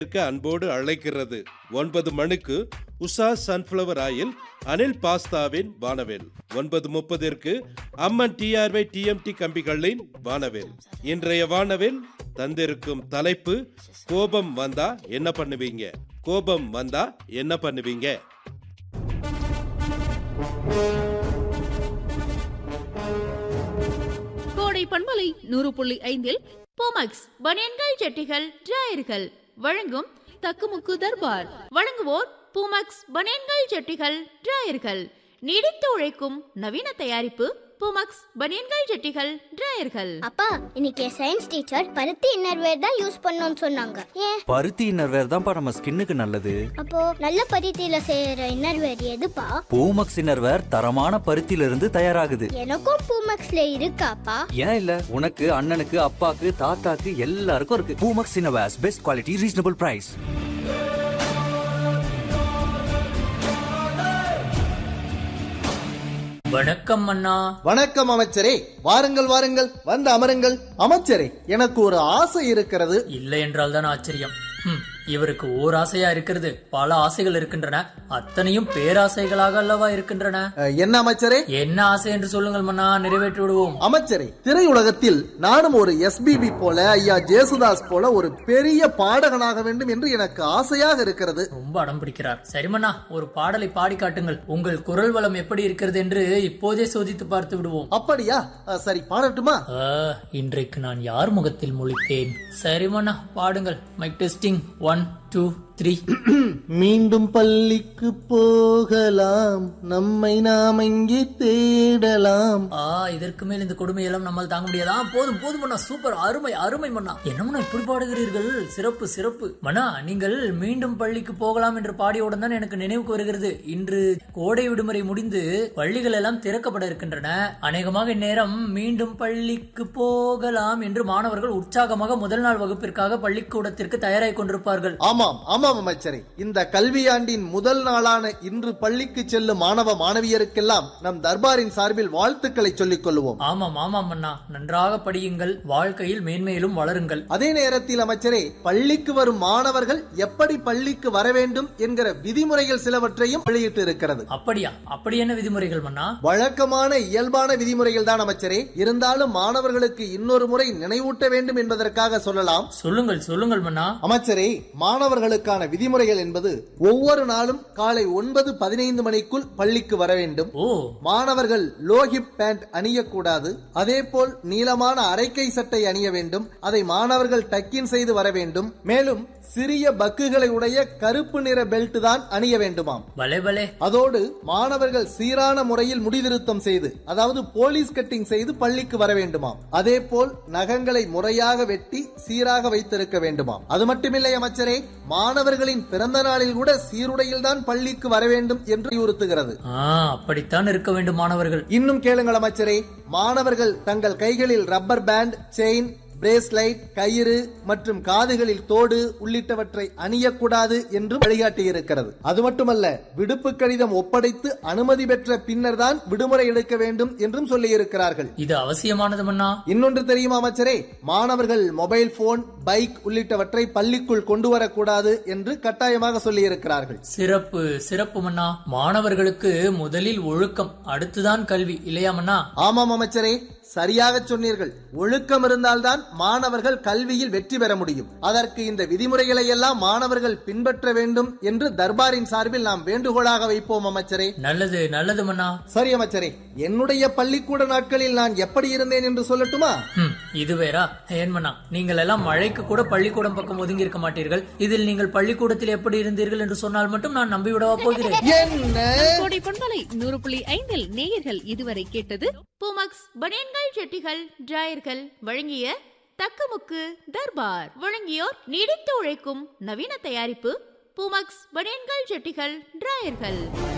இருக்க அன்போடு அழைக்கிறது ஒன்பது மணிக்கு உஷா சன்ஃப்ளவர் ஆயில் அனில் பாஸ்தாவின் வானவேல் ஒன்பது முப்பதிற்கு அம்மன் டிஆர்வை டிஎம்டி கம்பிகளின் வானவேல் இன்றைய வானவேல் தந்திருக்கும் தலைப்பு கோபம் வந்தா என்ன பண்ணுவீங்க கோபம் வந்தா என்ன பண்ணுவீங்க கோடை பண்பலை நூறு புள்ளி ஐந்தில் போமக்ஸ் பனியன்கள் ஜட்டிகள் டிராயர்கள் வழங்கும் தக்குமுக்கு தர்பார் வழங்குவோர் பூமக்ஸ் பனியன்கள் ஜட்டிகள் டிராயர்கள் நீடித்து உழைக்கும் நவீன தயாரிப்பு பூமக்ஸ் பனியன்கள் ஜட்டிகள் டிராயர்கள் அப்பா இன்னைக்கு சயின்ஸ் டீச்சர் பருத்தி இன்னர்வேர் தான் யூஸ் பண்ணணும்னு சொன்னாங்க ஏன் பருத்தி இன்னர்வேர் தான்ப்பா நம்ம ஸ்கின்னுக்கு நல்லது அப்போ நல்ல பருத்தியில செய்யற இன்னர்வேர் எதுப்பா பூமக்ஸ் இன்னர்வேர் தரமான பருத்தியில இருந்து தயாராகுது எனக்கும் பூமக்ஸ்ல இருக்காப்பா ஏன் இல்ல உனக்கு அண்ணனுக்கு அப்பாக்கு தாத்தாக்கு எல்லாருக்கும் இருக்கு Poomex innerwears best quality reasonable price வணக்கம் அண்ணா வணக்கம் அமைச்சரே வாருங்கள் வாருங்கள் வந்து அமருங்கள் அமைச்சரே எனக்கு ஒரு ஆசை இருக்கிறது இல்லை என்றால் தான் ஆச்சரியம் ஹம், இவருக்கு ஓர் ஆசையா இருக்கிறது பல ஆசைகள் இருக்கின்றன அத்தனையும் பேராசைகளாக அல்லவா இருக்கின்றன அஹ், என்ன அமைச்சரே என்ன ஆசை என்று சொல்லுங்கள் மன்னா நிறைவேற்றி விடுவோம் அமைச்சரே திரையுலகத்தில் நானும் ஒரு எஸ்பிபி போல ஐயா ஜேசுதாஸ் போல ஒரு பெரிய பாடகனாக வேண்டும் என்று எனக்கு ஆசையாக இருக்கிறது ரொம்ப அடம் பிடிக்கிறார் சரி மன்னா ஒரு பாடலை பாடி காட்டுங்கள் உங்கள் குரல் வளம் எப்படி இருக்கிறது என்று இப்போதே சோதித்து பார்த்து விடுவோம் அப்படியா அஹ், சரி பாடட்டுமா ஆ, இன்றைக்கு நான் யார் முகத்தில் முழித்தேன் சரி மன்னா பாடுங்கள் mic testing one two three மீண்டும் பள்ளிக்கு போகலாம் நம்மை நாம் இங்கே தேடலாம் ஆ இதற்கு மேல் இந்த கொடுமையெல்லாம் நம்மால் தாங்க முடியாதா போதும் போதும் மன்னா சூப்பர் அருமை அருமை மன்னா என்ன மன்னா இப்படி பாடுகிறீர்கள் சிறப்பு சிறப்பு மன்னா நீங்கள் மீண்டும் பள்ளிக்கு போகலாம் என்று பாடியவுடன் தான் எனக்கு நினைவுக்கு வருகிறது இன்று கோடை விடுமுறை முடிந்து பள்ளிகள் எல்லாம் திறக்கப்பட இருக்கின்றன அநேகமாக இந்நேரம் மீண்டும் பள்ளிக்கு போகலாம் என்று மாணவர்கள் உற்சாகமாக முதல் நாள் வகுப்பிற்காக பள்ளிக்கூடத்திற்கு தயாராகி கொண்டிருப்பார்கள் ஆமாம் ஆமாம் அமைச்சரே இந்த கல்வியாண்டின் முதல் நாளான இன்று பள்ளிக்கு செல்லும் மாணவ மாணவியருக்கெல்லாம் நம் தர்பாரின் சார்பில் வாழ்த்துக்களை சொல்லிக் கொள்வோம் ஆமாம் ஆமாம் மன்னா நன்றாக படியுங்கள் வாழ்க்கையில் மேன்மேலும் வளருங்கள் அதே நேரத்தில் அமைச்சரே பள்ளிக்கு வரும் மாணவர்கள் எப்படி பள்ளிக்கு வர வேண்டும் என்கிற விதிமுறைகள் சிலவற்றையும் வெளியிட்டு இருக்கிறது அப்படியா அப்படி என்ன விதிமுறைகள் மன்னா வழக்கமான இயல்பான விதிமுறைகள் தான் அமைச்சரே இருந்தாலும் மாணவர்களுக்கு இன்னொரு முறை நினைவூட்ட வேண்டும் என்பதற்காக சொல்லலாம் சொல்லுங்கள் சொல்லுங்கள் மன்னா அமைச்சரே மாணவர்களுக்கான விதிமுறைகள் என்பது ஒவ்வொரு நாளும் காலை ஒன்பது பதினைந்து மணிக்குள் பள்ளிக்கு வர வேண்டும் ஓ மாணவர்கள் லோஹிப் பேண்ட் அணியக்கூடாது அதேபோல் நீளமான அரைக்கை சட்டை அணிய வேண்டும் அதை மாணவர்கள் டக்கின் செய்து வர வேண்டும் மேலும் சிறிய பக்குகளை உடைய கருப்பு நிற பெல்ட் தான் அணிய வேண்டுமாம் பலே பலே அதோடு மாணவர்கள் சீரான முறையில் முடிதிருத்தம் செய்து அதாவது போலீஸ் கட்டிங் செய்து பள்ளிக்கு வர வேண்டுமாம் அதே போல் நகங்களை முறையாக வெட்டி சீராக வைத்திருக்க வேண்டுமாம் அது மட்டுமில்லை அமைச்சரே மாணவர்களின் பிறந்த நாளில் கூட சீருடையில் தான் பள்ளிக்கு வர வேண்டும் என்று வலியுறுத்துகிறது ஆ அப்படித்தான் இருக்க வேண்டும் மாணவர்கள் இன்னும் கேளுங்கள் அமைச்சரே மாணவர்கள் தங்கள் கைகளில் ரப்பர் பேண்ட் செயின் பிரேஸ்லைட் கயிறு மற்றும் காதுகளில் தோடு உள்ளிட்டவற்றை அணியக்கூடாது என்றும் வழிகாட்டி இருக்கிறது அது மட்டுமல்ல விடுப்பு கடிதம் ஒப்படைத்து அனுமதி பெற்ற பின்னர் தான் விடுமுறை எடுக்க வேண்டும் என்றும் சொல்லியிருக்கிறார்கள் இது அவசியமானது மன்னா இன்னொன்று தெரியுமா அமைச்சரே மாணவர்கள் மொபைல் போன் பைக் உள்ளிட்டவற்றை பள்ளிக்குள் கொண்டு வரக்கூடாது என்று கட்டாயமாக சொல்லியிருக்கிறார்கள் சிறப்பு சிறப்பு மன்னா மாணவர்களுக்கு முதலில் ஒழுக்கம் அடுத்துதான் கல்வி இல்லையா மன்னா ஆமாம் அமைச்சரே சரியாக சொன்னீர்கள் ஒழுக்கம் இருந்தால்தான் மாணவர்கள் கல்வியில் வெற்றி பெற முடியும் அதற்கு இந்த விதிமுறைகளை எல்லாம் மாணவர்கள் பின்பற்ற வேண்டும் என்று தர்பாரின் சார்பில் நாம் வேண்டுகோளாக வைப்போம் அமைச்சரே நல்லது நல்லது மன்னா சரி அமைச்சரே என்னுடைய பள்ளிக்கூட நாட்களில் நான் எப்படி இருந்தேன் என்று சொல்லட்டுமா ஹம், இது வேறா ஏன் மன்னா நீங்கள் எல்லாம் மழைக்கு கூட பள்ளிக்கூடம் பக்கம் ஒதுங்கி இருக்க மாட்டீர்கள் இதில் நீங்கள் பள்ளிக்கூடத்தில் எப்படி இருந்தீர்கள் என்று சொன்னால் மட்டும் நான் நம்பிவிடவா போகிறேன் என்ன கோடை பண்பலை நூறு புள்ளி ஐந்தில் நேயர்கள் இதுவரை கேட்டது பூமக்ஸ் பனியன்கள் ஜட்டிகள் டிராயர்கள் வழங்கிய தக்கமுக்கு தர்பார் வழங்கியோர் நீடித்து உழைக்கும் நவீன தயாரிப்பு பூமக்ஸ் பனியன்கள் ஜட்டிகள் டிராயர்கள்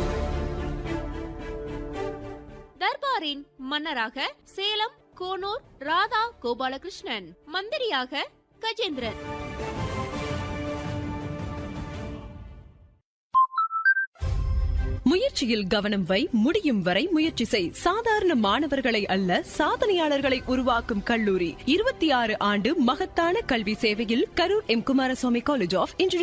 தர்பாரின் மன்னராக சேலம் கோனூர் ராதா கோபாலகிருஷ்ணன் மந்திரியாக கஜேந்திரன் முயற்சி முயற்சியில் கவனம் வை முடியும் வரை முயற்சி செய் சாதாரண மாணவர்களை அல்ல சாதனையாளர்களை உருவாக்கும் கல்லூரி இருபத்தி ஆறு ஆண்டு மகத்தான கல்வி சேவையில் Karur M Kumaraswamy college of engineering